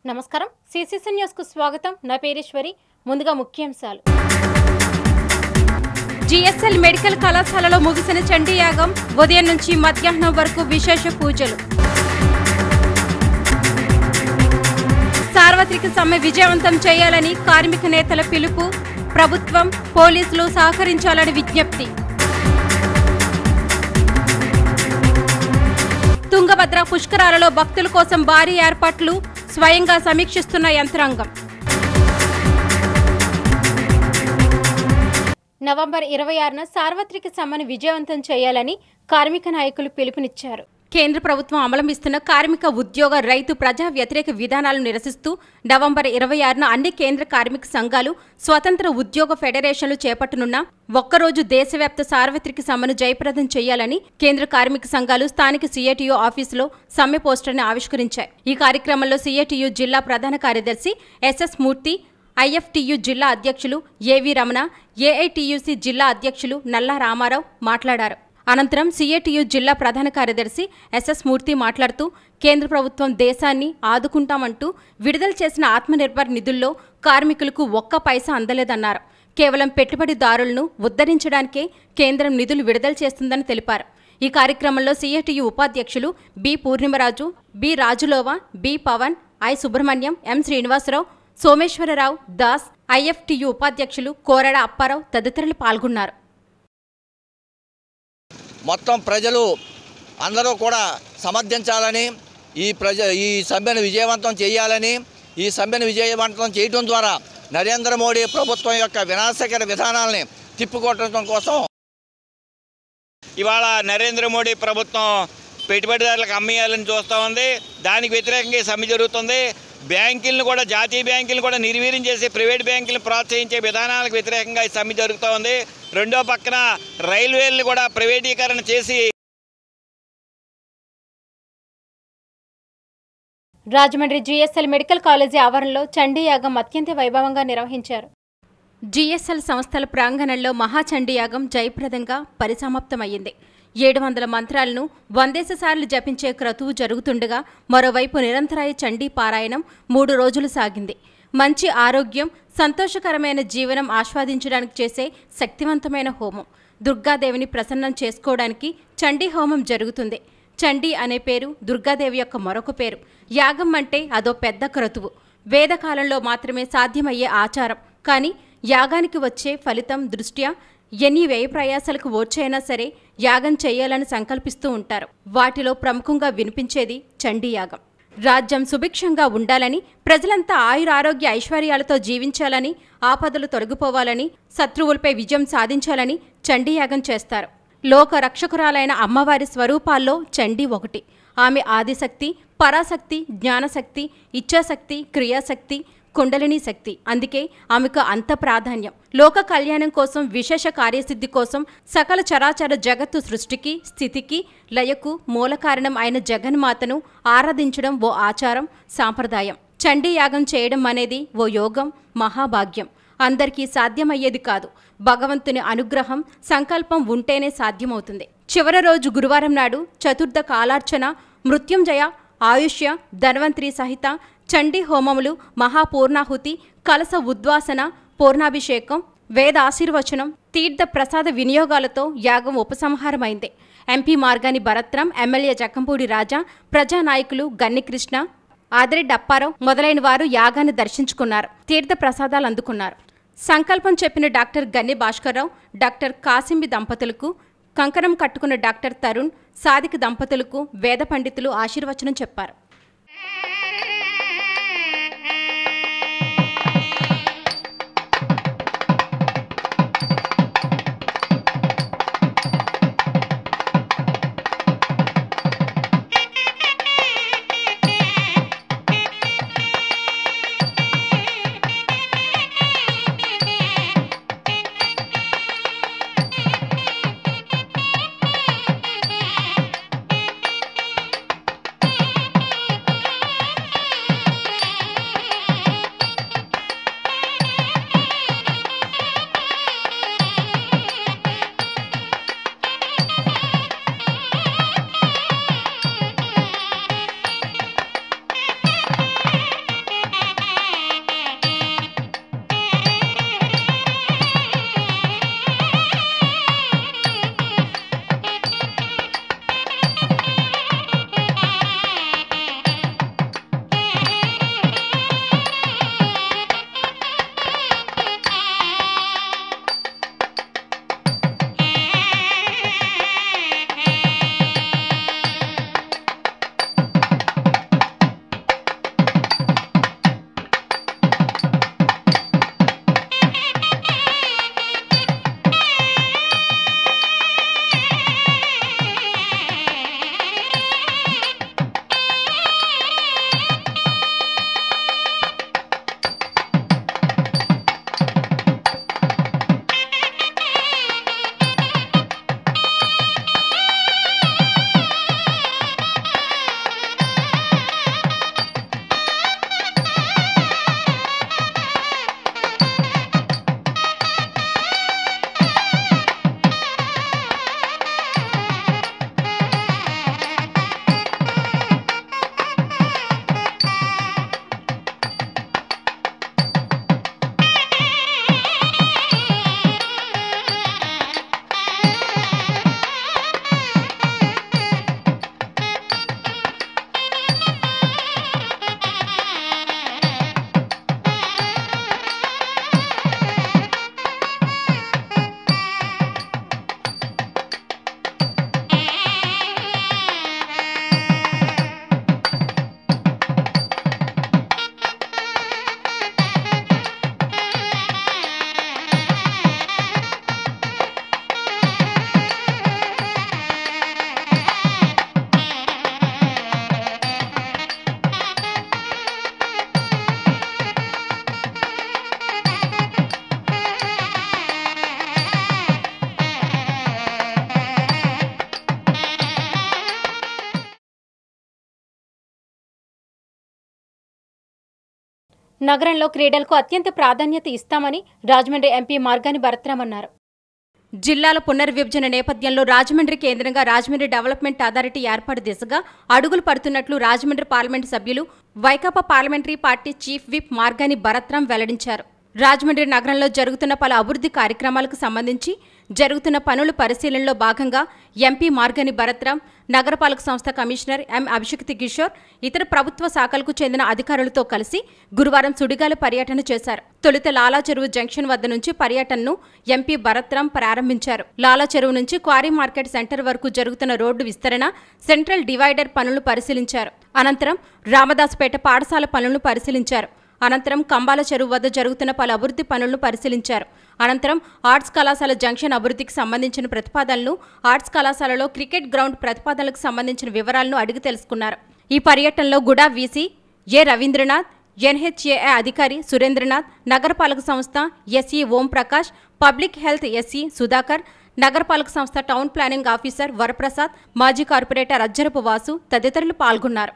నమస్కారం CCC news కు స్వాగతం నా పేరేశ్వరి ముందుగా ముఖ్యాంశాలు జిఎస్ఎల్ మెడికల్ కళాశాలలో ముగిసిన చండీ యాగం ఉదయం నుంచి మధ్యాహ్నం వరకు విశేష పూజలు సార్వత్రిక సమ్మె విజయవంతం చేయాలని కార్మిక నేతల పిలుపు ప్రభుత్వం పోలీసులు సహకరించాలని విజ్ఞప్తి తుంగభద్ర పుష్కరాలలో భక్తుల కోసం భారీ ఏర్పాట్లు స్వయంగా సమీక్షిస్తున్న యంత్రాంగం నవంబర్ ఇరవై ఆరున సార్వత్రిక సమ్మెను విజయవంతం చేయాలని కార్మిక నాయకులు పిలుపునిచ్చారు కేంద్ర ప్రభుత్వం అమలమిస్తున్న కార్మిక ఉద్యోగ రైతు ప్రజా వ్యతిరేక విధానాలను నిరసిస్తూ నవంబర్ ఇరవై ఆరున అన్ని కేంద్ర కార్మిక సంఘాలు స్వతంత్ర ఉద్యోగ ఫెడరేషన్లు చేపట్టనున్న ఒక్కరోజు దేశవ్యాప్త సార్వత్రిక సమ్మెను జయప్రదం చేయాలని కేంద్ర కార్మిక సంఘాలు స్థానిక సిఐటియు ఆఫీసులో సమ్మె పోస్టర్ని ఆవిష్కరించాయి ఈ కార్యక్రమంలో సిఐటియు జిల్లా ప్రధాన కార్యదర్శి ఎస్ఎస్ మూర్తి ఐఎఫ్టియు జిల్లా అధ్యక్షులు ఏవి రమణ ఏఐటియుసి జిల్లా అధ్యక్షులు నల్లా రామారావు మాట్లాడారు అనంతరం సిఐటియు జిల్లా ప్రధాన కార్యదర్శి ఎస్ఎస్ మూర్తి మాట్లాడుతూ కేంద్ర ప్రభుత్వం దేశాన్ని ఆదుకుంటామంటూ విడుదల చేసిన ఆత్మనిర్భర్ నిధుల్లో కార్మికులకు ఒక్క పైసా అందలేదన్నారు కేవలం పెట్టుబడిదారులను ఉద్ధరించడానికే కేంద్రం నిధులు విడుదల చేస్తుందని తెలిపారు ఈ కార్యక్రమంలో సిఐటియు ఉపాధ్యక్షులు B Purnimaraju B Rajulova B Pavan I Subrahmanyam M Srinivasarao Someswararao Das IFTU ఉపాధ్యక్షులు కోరడ అప్పారావు తదితరులు పాల్గొన్నారు మొత్తం ప్రజలు అందరూ కూడా సమర్థించాలని ఈ ప్రజ ఈ సమ్మెను విజయవంతం చేయాలని ఈ సమ్మెను విజయవంతం చేయడం ద్వారా నరేంద్ర మోడీ ప్రభుత్వం యొక్క వినాశకర విధానాలని తిప్పికొట్టడం కోసం ఇవాళ నరేంద్ర మోడీ ప్రభుత్వం పెట్టుబడిదారులకు అమ్మేయాలని చూస్తూ ఉంది దానికి వ్యతిరేకంగా ఈ సమ్మె జరుగుతుంది బ్యాంకులను కూడా జాతీయ బ్యాంకులను కూడా నిర్వీర్యం చేసి ప్రైవేట్ బ్యాంకులను ప్రోత్సహించే విధానాలకు వ్యతిరేకంగా ఈ సమ్మె జరుగుతూ ఉంది రెండో పక్కన రైల్వేలను కూడా ప్రైవేటీకరణ చేసి రాజమండ్రి జిఎస్ఎల్ మెడికల్ కాలేజీ ఆవరణలో చండీ యాగం అత్యంత వైభవంగా నిర్వహించారు జిఎస్ఎల్ సంస్థల ప్రాంగణంలో మహాచండీ యాగం జయప్రదంగా పరిసమాప్తమయ్యింది ఏడు వందల మంత్రాలను వందేస సార్లు జపించే క్రతువు జరుగుతుండగా మరోవైపు నిరంతరాయ చండీ పారాయణం మూడు రోజులు సాగింది మంచి ఆరోగ్యం సంతోషకరమైన జీవనం ఆస్వాదించడానికి చేసే శక్తివంతమైన హోమం దుర్గాదేవిని ప్రసన్నం చేసుకోవడానికి చండీ హోమం జరుగుతుంది చండీ అనే పేరు దుర్గాదేవి యొక్క మరొక పేరు యాగం అంటే అదో పెద్ద క్రతువు వేదకాలంలో మాత్రమే సాధ్యమయ్యే ఆచారం కానీ యాగానికి వచ్చే ఫలితం దృష్ట్యా ఎన్ని వ్యయ ప్రయాసాలకు ఓర్చైనా సరే యాగం చేయాలని సంకల్పిస్తూ ఉంటారు వాటిలో ప్రముఖంగా వినిపించేది చండీ యాగం రాజ్యం సుభిక్షంగా ఉండాలని ప్రజలంతా ఆయురారోగ్య ఐశ్వర్యాలతో జీవించాలని ఆపదలు తొలగిపోవాలని శత్రువులపై విజయం సాధించాలని చండీయాగం చేస్తారు లోక రక్షకురాలైన అమ్మవారి స్వరూపాల్లో చండీ ఒకటి ఆమె ఆదిశక్తి పరాశక్తి జ్ఞానశక్తి ఇచ్ఛాశక్తి క్రియాశక్తి కుండలిని శక్తి అందుకే ఆమెకు అంత ప్రాధాన్యం లోక కళ్యాణం కోసం విశేష కార్యసిద్ధి కోసం సకల చరాచర జగత్తు సృష్టికి స్థితికి లయకు మూల కారణం అయిన జగన్మాతను ఆరాధించడం ఓ ఆచారం సాంప్రదాయం చండీ యాగం చేయడం అనేది ఓ యోగం మహాభాగ్యం అందరికీ సాధ్యమయ్యేది కాదు భగవంతుని అనుగ్రహం సంకల్పం ఉంటేనే సాధ్యమవుతుంది చివరి రోజు గురువారం నాడు చతుర్థ కాలార్చన మృత్యుంజయ ఆయుష్య ధన్వంతరి సహిత చండీ హోమములు మహాపూర్ణాహుతి కలస ఉద్వాసన పూర్ణాభిషేకం వేద ఆశీర్వచనం తీర్థ ప్రసాద వినియోగాలతో యాగం ఉపసంహారమైంది ఎంపీ మార్గాని భరత్రం ఎమ్మెల్యే జక్కంపూడి రాజా ప్రజానాయకులు గన్ని కృష్ణ ఆదిరెడ్డి అప్పారావు మొదలైన వారు యాగాన్ని దర్శించుకున్నారు తీర్థ ప్రసాదాలు అందుకున్నారు సంకల్పం చెప్పిన డాక్టర్ గన్ని భాస్కర్రావు డాక్టర్ కాసింబి దంపతులకు కంకణం కట్టుకున్న డాక్టర్ తరుణ్ సాదిక దంపతులకు వేద పండితులు ఆశీర్వచనం చెప్పారు నగరంలో క్రీడలకు అత్యంత ప్రాధాన్యత ఇస్తామని రాజమండ్రి ఎంపీ మార్గాని భరత్రామ్ అన్నారు జిల్లాల పునర్విభజన నేపథ్యంలో రాజమండ్రి కేంద్రంగా రాజమండ్రి డెవలప్మెంట్ అథారిటీ ఏర్పాటు దిశగా అడుగులు పడుతున్నట్లు రాజమండ్రి పార్లమెంటు సభ్యులు Vaikapa parliamentary party chief whip Margani Bharatram వెల్లడించారు రాజమండ్రి నగరంలో జరుగుతున్న పలు అభివృద్ధి కార్యక్రమాలకు సంబంధించి జరుగుతున్న పనుల పరిశీలనలో భాగంగా ఎంపీ మార్గని భరత్రాం నగరపాలక సంస్థ కమిషనర్ ఎం అభిషక్తి కిషోర్ ఇతర ప్రభుత్వ శాఖలకు చెందిన అధికారులతో కలిసి గురువారం సుడిగాలి పర్యటన చేశారు తొలుత లాలా చెరువు జంక్షన్ వద్ద నుంచి పర్యటనను ఎంపీ భరత్రాం ప్రారంభించారు లాలా చెరువు నుంచి క్వారీ మార్కెట్ సెంటర్ వరకు జరుగుతున్న రోడ్డు విస్తరణ సెంట్రల్ డివైడర్ పనులను పరిశీలించారు అనంతరం రామదాసుపేట పాఠశాల పనులను పరిశీలించారు అనంతరం కంబాల చెరువు వద్ద జరుగుతున్న పలు అభివృద్ధి పనులను పరిశీలించారు అనంతరం ఆర్ట్స్ కళాశాల జంక్షన్ అభివృద్ధికి సంబంధించిన ప్రతిపాదనలు ఆర్ట్స్ కళాశాలలో క్రికెట్ గ్రౌండ్ ప్రతిపాదనలకు సంబంధించిన వివరాలను అడిగి తెలుసుకున్నారు ఈ పర్యటనలో గుడా వీసీ ఏ రవీంద్రనాథ్ ఎన్హెచ్ఏఐ అధికారి సురేంద్రనాథ్ నగరపాలక సంస్థ SE Om Prakash public health SE Sudhakar నగరపాలక సంస్థ టౌన్ ప్లానింగ్ ఆఫీసర్ వరప్రసాద్ మాజీ కార్పొరేటర్ అజ్జరపు వాసు తదితరులు పాల్గొన్నారు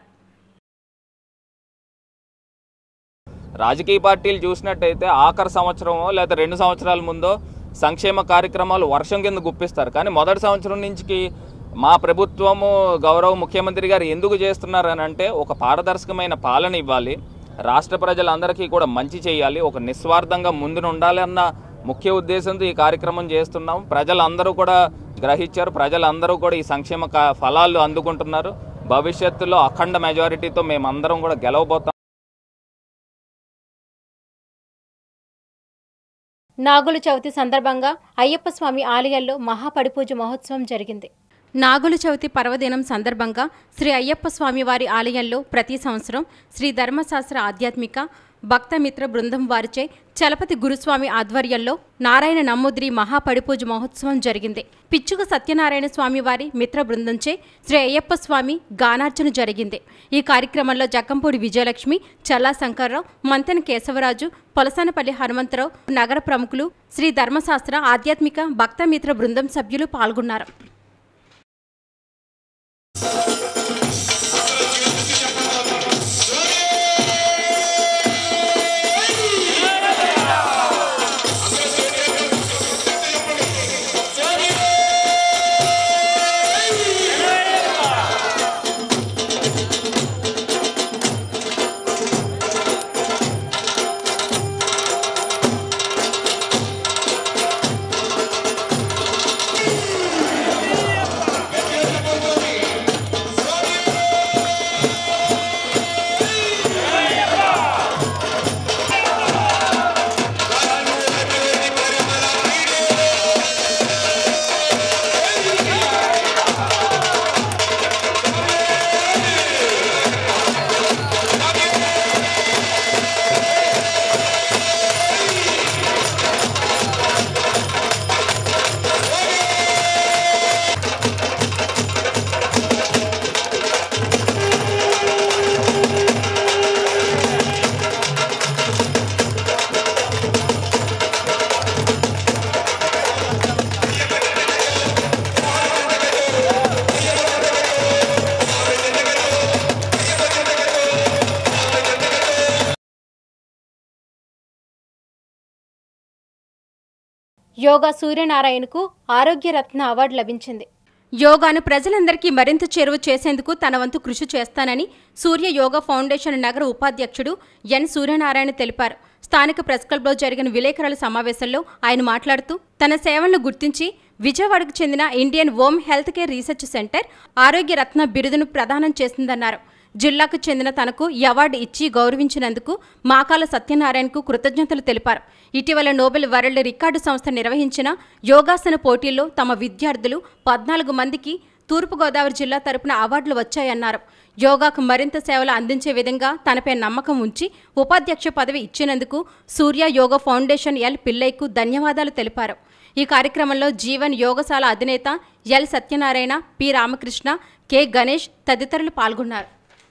రాజకీయ పార్టీలు చూసినట్టయితే ఆఖరి సంవత్సరమో లేదా రెండు సంవత్సరాల ముందో సంక్షేమ కార్యక్రమాలు వర్షం కింద గుప్పిస్తారు కానీ మొదటి సంవత్సరం నుంచి మా ప్రభుత్వము గౌరవ ముఖ్యమంత్రి గారు ఎందుకు చేస్తున్నారు అని అంటే ఒక పారదర్శకమైన పాలన ఇవ్వాలి రాష్ట్ర ప్రజలందరికీ కూడా మంచి చేయాలి ఒక నిస్వార్థంగా ముందున ఉండాలి అన్న ముఖ్య ఉద్దేశంతో ఈ కార్యక్రమం చేస్తున్నాం ప్రజలందరూ కూడా గ్రహించారు ప్రజలందరూ కూడా ఈ సంక్షేమ కా- ఫలాలు అందుకుంటున్నారు భవిష్యత్తులో అఖండ మెజారిటీతో మేమందరం కూడా గెలవబోతాం నాగుల చవితి సందర్భంగా అయ్యప్ప స్వామి ఆలయాల్లో మహాపడిపూజ మహోత్సవం జరిగింది నాగుల చవితి పర్వదినం సందర్భంగా శ్రీ అయ్యప్ప స్వామివారి ఆలయంలో ప్రతి సంవత్సరం శ్రీ ధర్మశాస్త్ర ఆధ్యాత్మిక భక్తమిత్ర బృందం వారిచే చలపతి గురుస్వామి ఆధ్వర్యంలో నారాయణ నమ్మోద్రి మహాపడిపూజ మహోత్సవం జరిగింది పిచ్చుక సత్యనారాయణ స్వామి వారి మిత్ర బృందంచే శ్రీ అయ్యప్ప స్వామి గానార్చన జరిగింది ఈ కార్యక్రమంలో జక్కంపూడి విజయలక్ష్మి చల్లా శంకర్రావు మంతెన కేశవరాజు పొలసానపల్లి హనుమంతరావు నగర ప్రముఖులు శ్రీ ధర్మశాస్త్ర ఆధ్యాత్మిక భక్తమిత్ర బృందం సభ్యులు పాల్గొన్నారు యోగా సూర్యనారాయణకు ఆరోగ్య రత్న అవార్డు లభించింది యోగాను ప్రజలందరికీ మరింత చేరువ చేసేందుకు తన వంతు కృషి చేస్తానని సూర్య యోగా ఫౌండేషన్ నగర ఉపాధ్యక్షుడు ఎన్ సూర్యనారాయణ తెలిపారు స్థానిక ప్రెస్ క్లబ్లో జరిగిన విలేకరుల సమావేశంలో ఆయన మాట్లాడుతూ తన సేవలను గుర్తించి విజయవాడకు చెందిన Indian home health care research centre Arogya Ratna బిరుదును ప్రదానం చేసిందన్నారు జిల్లాకు చెందిన తనకు ఈ అవార్డు ఇచ్చి గౌరవించినందుకు మాకాల సత్యనారాయణకు కృతజ్ఞతలు తెలిపారు ఇటీవల నోబెల్ వరల్డ్ రికార్డు సంస్థ నిర్వహించిన యోగాసన పోటీల్లో తమ విద్యార్థులు పద్నాలుగు మందికి తూర్పుగోదావరి జిల్లా తరపున అవార్డులు వచ్చాయన్నారు యోగాకు మరింత సేవలు అందించే విధంగా తనపై నమ్మకం ఉంచి ఉపాధ్యక్ష పదవి ఇచ్చినందుకు సూర్య యోగా ఫౌండేషన్ ఎల్ పిల్లయ్కు ధన్యవాదాలు తెలిపారు ఈ కార్యక్రమంలో జీవన్ యోగశాల అధినేత L Satyanarayana P Ramakrishna K Ganesh తదితరులు పాల్గొన్నారు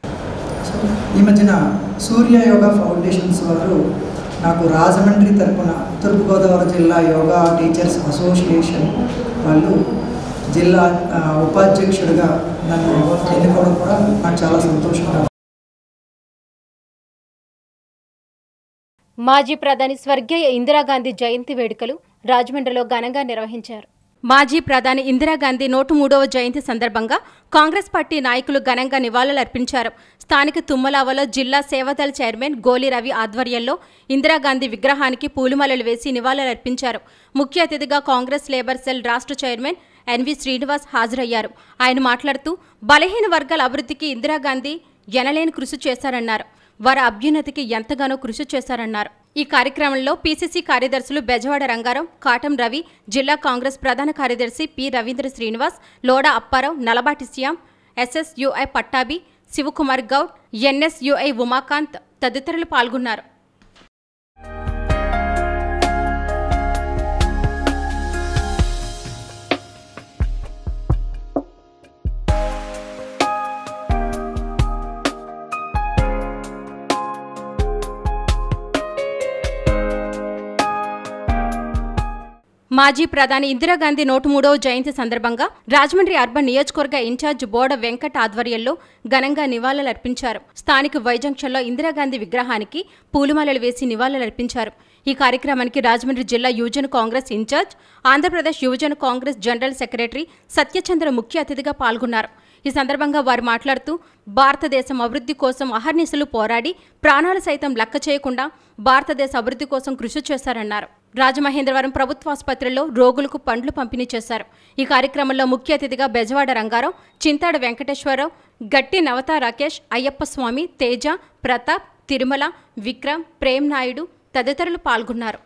ఈ మధ్యన సూర్య యోగా ఫౌండేషన్స్ వారు నాకు రాజమండ్రి తరపున తూర్పుగోదావరి జిల్లా యోగా టీచర్స్ అసోసియేషన్ వాళ్ళు జిల్లా ఆ, ఉపాధ్యక్షుడిగా నన్ను ఎన్నుకోవడం కూడా నాకు చాలా సంతోషంగా ఉంది. మాజీ ప్రధాని స్వర్గీయ ఇందిరాగాంధీ జయంతి వేడుకలు రాజమండ్రిలో ఘనంగా నిర్వహించారు మాజీ ప్రధాని ఇందిరాగాంధీ నూట మూడవ జయంతి సందర్భంగా కాంగ్రెస్ పార్టీ నాయకులు ఘనంగా నివాళులర్పించారు స్థానిక తుమ్మలావలో జిల్లా సేవాదళ చైర్మన్ గోలి రవి ఆధ్వర్యంలో ఇందిరాగాంధీ విగ్రహానికి పూలమాలలు వేసి నివాళులర్పించారు ముఖ్య అతిథిగా కాంగ్రెస్ లేబర్ సెల్ రాష్ట్ర చైర్మన్ ఎన్వి శ్రీనివాస్ హాజరయ్యారు ఆయన మాట్లాడుతూ బలహీన వర్గాల అభివృద్ధికి ఇందిరాగాంధీ ఎనలేని కృషి చేశారన్నారు వారి అభ్యున్నతికి ఎంతగానో కృషి చేశారన్నారు ఈ కార్యక్రమంలో పీసీసీ కార్యదర్శులు బెజవాడ రంగారావు కాటం రవి జిల్లా కాంగ్రెస్ ప్రధాన కార్యదర్శి P Ravindra Srinivas Loda Apparao Nalabati Shyam SSUI Pattabhi Sivakumar Goud NSUI Umakant తదితరులు పాల్గొన్నారు మాజీ ప్రధాని ఇందిరాగాంధీ నూట మూడవ జయంతి సందర్భంగా రాజమండ్రి అర్బన్ నియోజకవర్గ ఇన్ఛార్జ్ బోడ వెంకట్ ఆధ్వర్యంలో ఘనంగా నివాళులర్పించారు స్థానిక వైజంక్షన్లో ఇందిరాగాంధీ విగ్రహానికి పూలమాలలు వేసి నివాళులర్పించారు ఈ కార్యక్రమానికి రాజమండ్రి జిల్లా యువజన కాంగ్రెస్ ఇన్ఛార్జ్ ఆంధ్రప్రదేశ్ యువజన కాంగ్రెస్ జనరల్ సెక్రటరీ సత్యచంద్ర ముఖ్య అతిథిగా పాల్గొన్నారు ఈ సందర్భంగా వారు మాట్లాడుతూ భారతదేశం అభివృద్ధి కోసం అహర్నిశలు పోరాడి ప్రాణాలు సైతం లెక్క చేయకుండా భారతదేశ అభివృద్ధి కోసం కృషి చేశారన్నారు రాజమహేంద్రవరం ప్రభుత్వాసుపత్రిలో రోగులకు పండ్లు పంపిణీ చేశారు ఈ కార్యక్రమంలో ముఖ్య అతిథిగా బెజవాడ రంగారావు చింతాడ వెంకటేశ్వరరావు గట్టి నవత రాకేష్ అయ్యప్ప స్వామి తేజ ప్రతాప్ తిరుమల విక్రమ్ ప్రేమ్ నాయుడు తదితరులు పాల్గొన్నారు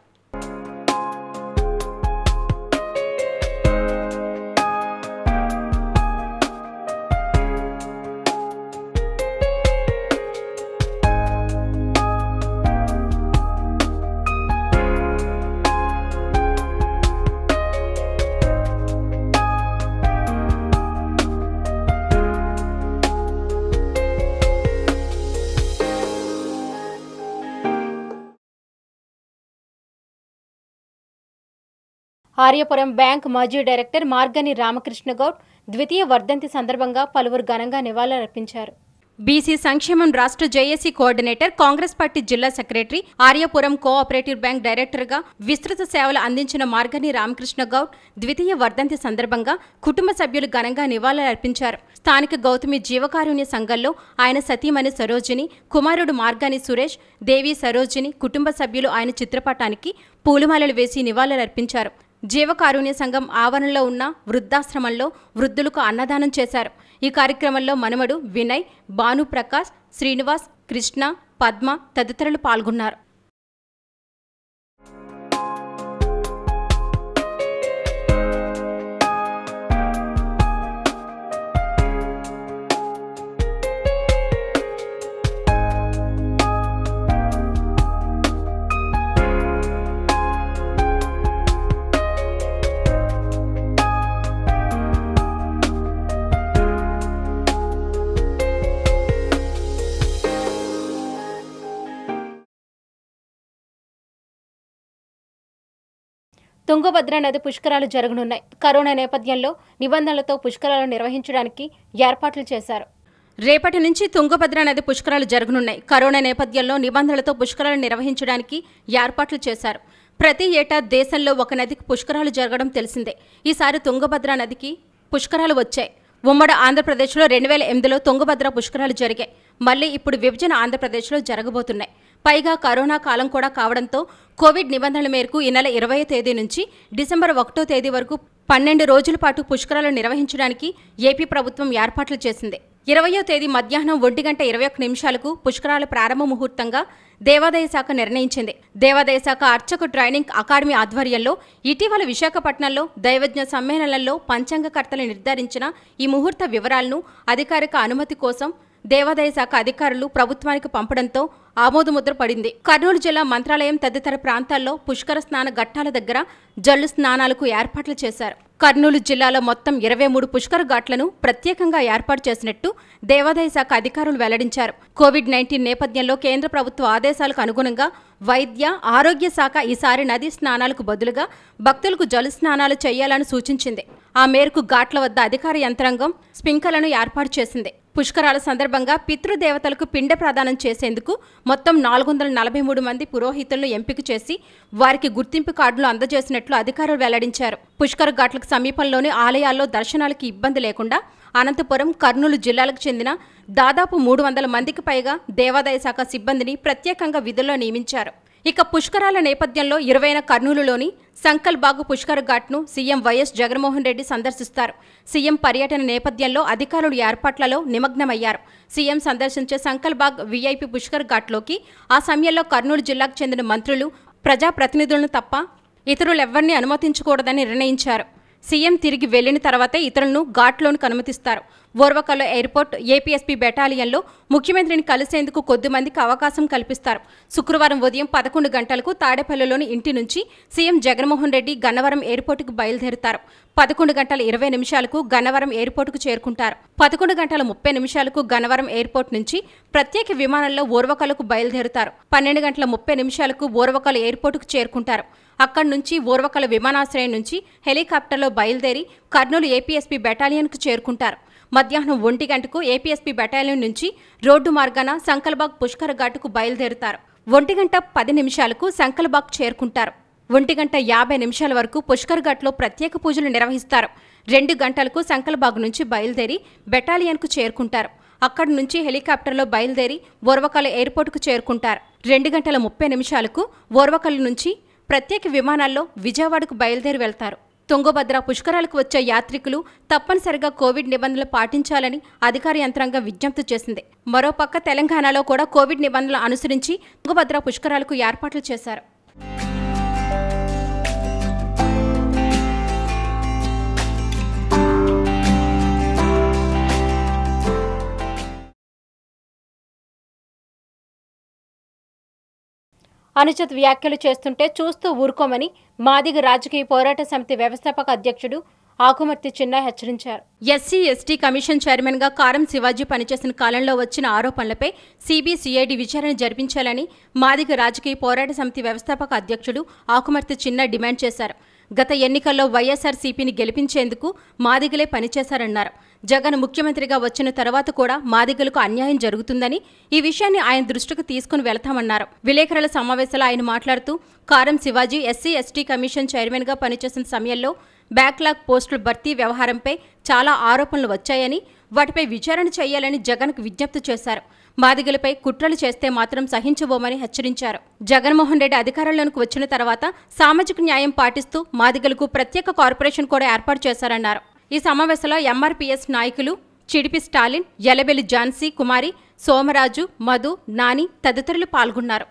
ఆర్యపురం బ్యాంక్ మాజీ డైరెక్టర్ మార్గని రామకృష్ణ గౌడ్ ద్వితీయ వర్ధంతి సందర్భంగా పలువురు ఘనంగా నివాళులర్పించారు బీసీ సంక్షేమం రాష్ట్ర జేఏసీ కోఆర్డినేటర్ కాంగ్రెస్ పార్టీ జిల్లా సెక్రటరీ ఆర్యపురం కోఆపరేటివ్ బ్యాంక్ డైరెక్టర్గా విస్తృత సేవలు అందించిన మార్గని రామకృష్ణ గౌడ్ ద్వితీయ వర్ధంతి సందర్భంగా కుటుంబ సభ్యులు ఘనంగా నివాళులర్పించారు స్థానిక గౌతమి జీవకారుణ్య సంఘంలో ఆయన సతీమణి సరోజిని కుమారుడు మార్గాని సురేష్ దేవి సరోజిని కుటుంబ సభ్యులు ఆయన చిత్రపటానికి పూలమాలలు వేసి నివాళులర్పించారు జీవకారుణ్య సంఘం ఆవరణలో ఉన్న వృద్ధాశ్రమంలో వృద్ధులకు అన్నదానం చేశారు ఈ కార్యక్రమంలో మనమడు వినయ్ భానుప్రకాష్ శ్రీనివాస్ కృష్ణ పద్మ తదితరులు పాల్గొన్నారు తుంగభద్ర నది పుష్కరాలు జరగనున్నాయి కరోనా నేపథ్యంలో నిబంధనలతో పుష్కరాలు నిర్వహించడానికి ఏర్పాట్లు చేశారు రేపటి నుంచి తుంగభద్ర నది పుష్కరాలు జరగనున్నాయి కరోనా నేపథ్యంలో నిబంధనలతో పుష్కరాలు నిర్వహించడానికి ఏర్పాట్లు చేశారు ప్రతి ఏటా దేశంలో ఒక నదికి పుష్కరాలు జరగడం తెలిసిందే ఈసారి తుంగభద్ర నదికి పుష్కరాలు వచ్చాయి ఉమ్మడి ఆంధ్రప్రదేశ్లో రెండు వేల ఎనిమిదిలో తుంగభద్ర పుష్కరాలు జరిగాయి మళ్ళీ ఇప్పుడు విభజన ఆంధ్రప్రదేశ్లో జరగబోతున్నాయి పైగా కరోనా కాలం కూడా కావడంతో కోవిడ్ నిబంధనల మేరకు ఈ నెల ఇరవై తేదీ నుంచి డిసెంబర్ ఒకటో తేదీ వరకు పన్నెండు రోజుల పాటు పుష్కరాలు నిర్వహించడానికి ఏపీ ప్రభుత్వం ఏర్పాట్లు చేసింది ఇరవయో తేదీ మధ్యాహ్నం ఒంటి గంట ఇరవై ఒక్క నిమిషాలకు పుష్కరాల ప్రారంభ ముహూర్తంగా దేవాదాయ శాఖ నిర్ణయించింది దేవాదాయ శాఖ అర్చక ట్రైనింగ్ అకాడమీ ఆధ్వర్యంలో ఇటీవల విశాఖపట్నంలో దైవజ్ఞ సమ్మేళనంలో పంచాంగకర్తలు నిర్ధారించిన ఈ ముహూర్త వివరాలను అధికారిక అనుమతి కోసం దేవాదాయ శాఖ అధికారులు ప్రభుత్వానికి పంపడంతో ఆమోదముద్ర పడింది కర్నూలు జిల్లా మంత్రాలయం తదితర ప్రాంతాల్లో పుష్కర స్నాన ఘట్టాల దగ్గర జల్లు స్నానాలకు ఏర్పాట్లు చేశారు కర్నూలు జిల్లాలో మొత్తం ఇరవై మూడు పుష్కర ఘాట్లను ప్రత్యేకంగా ఏర్పాటు చేసినట్టు దేవాదాయ శాఖ అధికారులు వెల్లడించారు కోవిడ్ నైన్టీన్ నేపథ్యంలో కేంద్ర ప్రభుత్వ ఆదేశాలకు అనుగుణంగా వైద్య ఆరోగ్య శాఖ ఈసారి నదీ స్నానాలకు బదులుగా భక్తులకు జల స్నానాలు చేయాలని సూచించింది ఆ మేరకు ఘాట్ల వద్ద అధికార యంత్రాంగం స్పింకలను ఏర్పాటు చేసింది పుష్కరాల సందర్భంగా పితృదేవతలకు పిండ ప్రదానం చేసేందుకు మొత్తం నాలుగు వందల నలభై మూడు మంది పురోహితులను ఎంపిక చేసి వారికి గుర్తింపు కార్డులు అందజేసినట్లు అధికారులు వెల్లడించారు పుష్కర్ ఘాట్లకు సమీపంలోని ఆలయాల్లో దర్శనాలకు ఇబ్బంది లేకుండా అనంతపురం కర్నూలు జిల్లాలకు చెందిన దాదాపు మూడు వందల మందికి పైగా దేవాదాయ శాఖ సిబ్బందిని ప్రత్యేకంగా విధుల్లో నియమించారు ఇక పుష్కరాల నేపథ్యంలో ఇరవైన కర్నూలులోని సంకల్ బాగు పుష్కర్ ఘాట్ను సీఎం వైఎస్ జగన్మోహన్ రెడ్డి సందర్శిస్తారు సీఎం పర్యటన నేపథ్యంలో అధికారులు ఏర్పాట్లలో నిమగ్నమయ్యారు సీఎం సందర్శించే సంకల్ బాగ్ వీఐపీ పుష్కర్ ఘాట్లోకి ఆ సమయంలో కర్నూలు జిల్లాకు చెందిన మంత్రులు ప్రజాప్రతినిధులను తప్ప ఇతరులెవ్వరినీ అనుమతించకూడదని నిర్ణయించారు సీఎం తిరిగి వెళ్లిన తర్వాతే ఇతరులను ఘాట్లోనికి అనుమతిస్తారు ఓర్వకల్లో ఎయిర్పోర్ట్ ఏపీఎస్పీ బెటాలియన్లో ముఖ్యమంత్రిని కలిసేందుకు కొద్ది మందికి అవకాశం కల్పిస్తారు శుక్రవారం ఉదయం పదకొండు గంటలకు తాడేపల్లిలోని ఇంటి నుంచి సీఎం జగన్మోహన్ రెడ్డి గన్నవరం ఎయిర్పోర్టుకు బయలుదేరుతారు పదకొండు గంటల ఇరవై నిమిషాలకు గన్నవరం ఎయిర్పోర్టుకు చేరుకుంటారు పదకొండు గంటల ముప్పై నిమిషాలకు గన్నవరం ఎయిర్పోర్ట్ నుంచి ప్రత్యేక విమానంలో ఓర్వకలకు బయలుదేరుతారు పన్నెండు గంటల ముప్పై నిమిషాలకు ఓర్వకల ఎయిర్పోర్టుకు చేరుకుంటారు అక్కడి నుంచి ఓర్వకల విమానాశ్రయం నుంచి హెలికాప్టర్లో బయలుదేరి కర్నూలు ఏపీఎస్పీ బెటాలియన్కు చేరుకుంటారు మధ్యాహ్నం ఒంటి గంటకు ఏపీఎస్పీ బెటాలియన్ నుంచి రోడ్డు మార్గాన సంకల్బాగ్ పుష్కర ఘాటుకు బయలుదేరుతారు ఒంటి గంట పది నిమిషాలకు సంకల్బాగ్ చేరుకుంటారు ఒంటి గంట యాభై నిమిషాల వరకు పుష్కర్ ఘాట్లో ప్రత్యేక పూజలు నిర్వహిస్తారు రెండు గంటలకు సంకల్బాగ్ నుంచి బయలుదేరి బెటాలియన్కు చేరుకుంటారు అక్కడి నుంచి హెలికాప్టర్లో బయలుదేరి ఓర్వకల్ ఎయిర్పోర్టుకు చేరుకుంటారు రెండు గంటల ముప్పై నిమిషాలకు ఓర్వకల్ నుంచి ప్రత్యేక విమానాల్లో విజయవాడకు బయలుదేరి వెళ్తారు తుంగభద్ర పుష్కరాలకు వచ్చే యాత్రికులు తప్పనిసరిగా కోవిడ్ నిబంధనలు పాటించాలని అధికార యంత్రాంగం విజ్ఞప్తి చేసింది మరోపక్క తెలంగాణలో కూడా కోవిడ్ నిబంధనలు అనుసరించి తుంగభద్ర పుష్కరాలకు ఏర్పాట్లు చేశారు అనుచిత వ్యాఖ్యలు చేస్తుంటే చూస్తూ ఊరుకోమని మాదిగ రాజకీయ పోరాట సమితి వ్యవస్థాపక అధ్యక్షుడు ఆకుమర్తి చిన్న హెచ్చరించారు ఎస్సీ ఎస్టీ కమిషన్ చైర్మన్ గా కారం శివాజీ పనిచేసిన కాలంలో వచ్చిన ఆరోపణలపై సిబిసిఐడి విచారణ జరిపించాలని మాదిగ రాజకీయ పోరాట సమితి వ్యవస్థాపక అధ్యక్షుడు ఆకుమర్తి చిన్న డిమాండ్ చేశారు గత ఎన్నికల్లో వైఎస్ఆర్సీపీని గెలిపించేందుకు మాదిగలే పనిచేశారన్నారు జగన్ ముఖ్యమంత్రిగా వచ్చిన తర్వాత కూడా మాదిగలకు అన్యాయం జరుగుతుందని ఈ విషయాన్ని ఆయన దృష్టికి తీసుకుని వెళతామన్నారు విలేకరుల సమావేశంలో ఆయన మాట్లాడుతూ Karam Shivaji SC ST commission chairman గా పనిచేసిన సమయంలో బ్యాక్లాగ్ పోస్టుల భర్తీ వ్యవహారంపై చాలా ఆరోపణలు వచ్చాయని వాటిపై విచారణ చేయాలని జగన్కు విజ్ఞప్తి చేశారు మాదిగలపై కుట్రలు చేస్తే మాత్రం సహించబోమని హెచ్చరించారు జగన్మోహన్ రెడ్డి అధికారంలోకి వచ్చిన తర్వాత సామాజిక న్యాయం పాటిస్తూ మాదిగలకు ప్రత్యేక కార్పొరేషన్ కూడా ఏర్పాటు చేశారన్నారు ఈ సమావేశంలో ఎంఆర్పీఎస్ నాయకులు చిడిపి స్టాలిన్ ఎలబెల్లి ఝాన్సీ కుమారి సోమరాజు మధు నాని తదితరులు పాల్గొన్నారు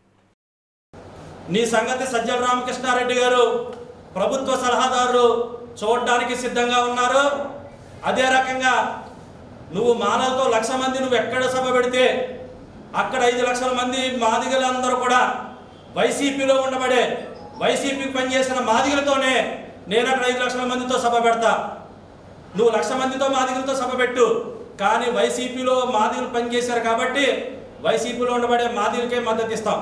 నీ సంగతి సజ్జల రామకృష్ణారెడ్డి గారు ప్రభుత్వ సలహాదారులు చూడడానికి సిద్ధంగా ఉన్నారు అదే రకంగా నువ్వు మానవులతో లక్ష మంది నువ్వు ఎక్కడ సభ పెడితే అక్కడ ఐదు లక్షల మంది మాదిగలందరూ కూడా వైసీపీలో ఉండబడే వైసీపీకి పనిచేసిన మాదిగలతోనే నేను అక్కడ ఐదు లక్షల మందితో సభ పెడతా నువ్వు లక్ష మందితో మాదిగలతో సభ పెట్టు కానీ వైసీపీలో మాదిగలు పనిచేశారు కాబట్టి వైసీపీలో ఉండబడే మాదిగలకే మద్దతు ఇస్తాం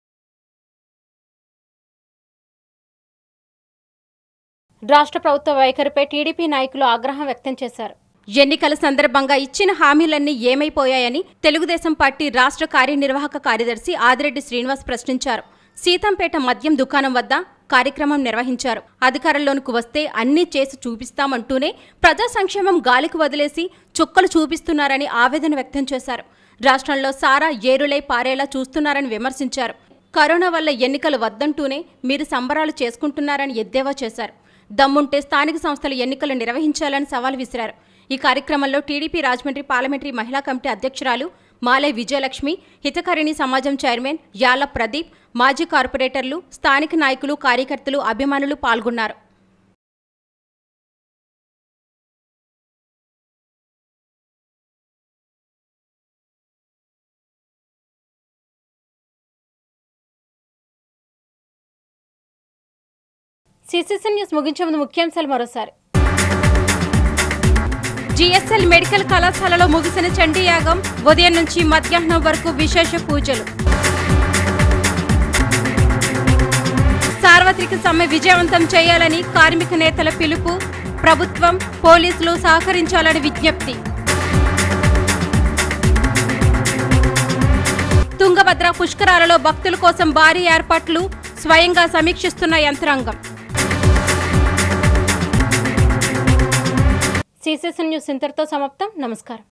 రాష్ట్ర ప్రభుత్వ వైఖరిపై టీడీపీ నాయకులు ఆగ్రహం వ్యక్తం చేశారు ఎన్నికల సందర్భంగా ఇచ్చిన హామీలన్నీ ఏమైపోయాయని తెలుగుదేశం పార్టీ రాష్ట్ర కార్యనిర్వాహక కార్యదర్శి ఆదిరెడ్డి శ్రీనివాస్ ప్రశ్నించారు సీతంపేట మద్యం దుకాణం వద్ద కార్యక్రమం నిర్వహించారు అధికారంలోనికి వస్తే అన్నీ చేసి చూపిస్తామంటూనే ప్రజా సంక్షేమం గాలికి వదిలేసి చుక్కలు చూపిస్తున్నారని ఆవేదన వ్యక్తం చేశారు రాష్ట్రంలో సారా ఏరులై పారేలా చూస్తున్నారని విమర్శించారు కరోనా వల్ల ఎన్నికలు వద్దంటూనే మీరు సంబరాలు చేసుకుంటున్నారని ఎద్దేవా చేశారు దమ్ముంటే స్థానిక సంస్థల ఎన్నికలు నిర్వహించాలని సవాల్ విసిరారు ఈ కార్యక్రమంలో టీడీపీ రాజమండ్రి పార్లమెంటరీ మహిళా కమిటీ అధ్యక్షురాలు మాలే విజయలక్ష్మి హితకరిణి సమాజం చైర్మన్ యాల ప్రదీప్ మాజీ కార్పొరేటర్లు స్థానిక నాయకులు కార్యకర్తలు అభిమానులు పాల్గొన్నారు సిసిసి న్యూస్ ముగించే ముందు ముఖ్యాంశాలు మరోసారి జిఎస్ఎల్ మెడికల్ కళాశాలలో ముగిసిన చండీ యాగం ఉదయం నుంచి మధ్యాహ్నం వరకు విశేష పూజలు సార్వత్రిక సమ్మె విజయవంతం చేయాలని కార్మిక నేతల పిలుపు ప్రభుత్వం పోలీసులు సహకరించాలని విజ్ఞప్తి తుంగభద్ర తుంగభద్ర పుష్కరాలలో భక్తుల కోసం భారీ ఏర్పాట్లు స్వయంగా సమీక్షిస్తున్న యంత్రాంగం సిసిఎస్ న్యూస్ ఇంతటితో సమాప్తం నమస్కారం